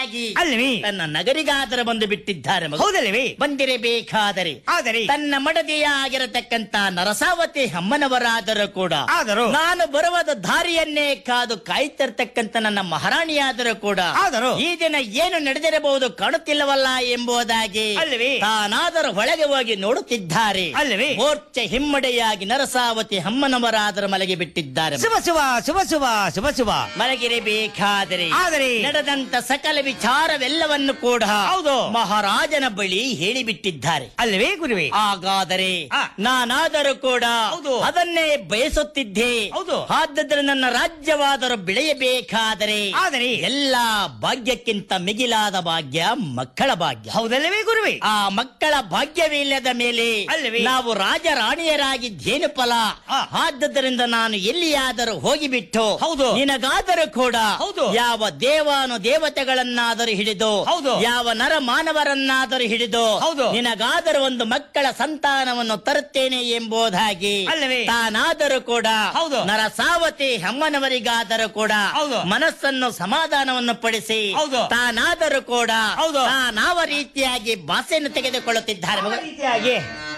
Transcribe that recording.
ಎಂಬುದಾಗಿ ಅಲ್ವೇ ತನ್ನ ನಗರಿಗಾದರೂ ಬಂದು ಬಿಟ್ಟಿದ್ದಾರೆ ಮಗು. ಹೌದಲ್ವೇ ಬಂದಿರಬೇಕಾದರೆ ಆದರೆ ತನ್ನ ಮಡದಿಯಾಗಿರತಕ್ಕಂತ ನರಸಾವತಿ ಅಮ್ಮನವರಾದರೂ ಕೂಡ ಆದರೂ ನಾನು ಬರುವದ ದಾರಿಯನ್ನೇ ಕಾದು ಕಾಯ್ತಿರ್ತಕ್ಕಂತ ನನ್ನ ಮಹಾರಾಣಿಯಾದರೂ ಕೂಡ ಆದರೂ ಈ ದಿನ ಏನು ನಡೆದಿರಬಹುದು ಕಾಣುತ್ತಿಲ್ಲವಲ್ಲ ಎಂಬುದಾಗಿ ಅಲ್ಲವೇ? ತಾನಾದರೂ ಒಳಗೆ ಹೋಗಿ ನೋಡುತ್ತಿದ್ದಾರೆ ಅಲ್ಲವೇ? ಮೋರ್ಚೆ ಹಿಮ್ಮಡೆಯಾಗಿ ನರಸಾವತಿ ಅಮ್ಮನವರಾದರೂ ಮಲಗಿ ಬಿಟ್ಟಿದ್ದಾರೆ ಶುಭ ಶುಭ ಶುಭ ಶುಭ ಶುಭ ಶುಭ ಮಲಗಿರಬೇಕಾದರೆ ಆದರೆ ನಡೆದಂತ ಸಕಲ ವಿಚಾರವೆಲ್ಲವನ್ನು ಕೂಡ ಹೌದು. ಮಹಾರಾಜನ ಬಳಿ ಹೇಳಿಬಿಟ್ಟಿದ್ದಾರೆ ಅಲ್ವೇ ಗುರುವೆ ಹಾಗಾದರೆ ಆ. ನಾನಾದರೂ ಕೂಡ ಹೌದು. ಅದನ್ನೇ ಬಯಸುತ್ತಿದ್ದೆ ಹೌದು. ಆದದ್ರೆ ನನ್ನ ರಾಜ್ಯವಾದರೂ ಬೆಳೆಯಬೇಕಾದರೆ ಆದರೆ ಎಲ್ಲಾ ಭಾಗ್ಯಕ್ಕಿಂತ ಮಿಗಿಲಾದ ಭಾಗ್ಯ ಮಕ್ಕಳ ಭಾಗ್ಯ ಹೌದಲ್ಲವೇ ಗುರುವೆ ಆ ಮಕ್ಕಳ ಭಾಗ್ಯವಿಲ್ಲದ ಮೇಲೆ ಅಲ್ಲವೇ? ನಾವು ರಾಜರಾಣಿಯರಾಗಿದ್ದೇನು ಫಲ ಆ. ಆದದ್ದರಿಂದ ನಾನು ಎಲ್ಲಿಯಾದರೂ ಹೋಗಿಬಿಟ್ಟು ಹೌದು. ನಿನಗಾದರೂ ಕೂಡ ಹೌದು. ಯಾವ ದೇವಾನು ದೇವತೆಗಳನ್ನಾದರೂ ಹಿಡಿದು ಹೌದು. ಯಾವ ನರ ಮಾನವರನ್ನಾದರೂ ಹಿಡಿದು ಹೌದು. ನಿನಗಾದರೂ ಒಂದು ಮಕ್ಕಳ ಸಂತಾನವನ್ನು ತರುತ್ತೇನೆ ಎಂಬುದಾಗಿ ಅಲ್ಲವೇ? ತಾನಾದರೂ ಕೂಡ ಹೌದು. ನರಸಾವತಿ ಅಮ್ಮನವರಿಗಾದರೂ ಕೂಡ ಹೌದು. ಮನಸ್ಸನ್ನು ಸಮಾಧಾನವನ್ನು ಪಡಿಸಿ ಹೌದು. ತಾನಾದರೂ ಕೂಡ ಹೌದು. ತಾನಾವ ರೀತಿಯಾಗಿ ಭಾಷೆಯನ್ನು ತೆಗೆದುಕೊಳ್ಳುತ್ತಿದ್ದಾರೆ ಮಗ. ರೀತಿಯಾಗಿ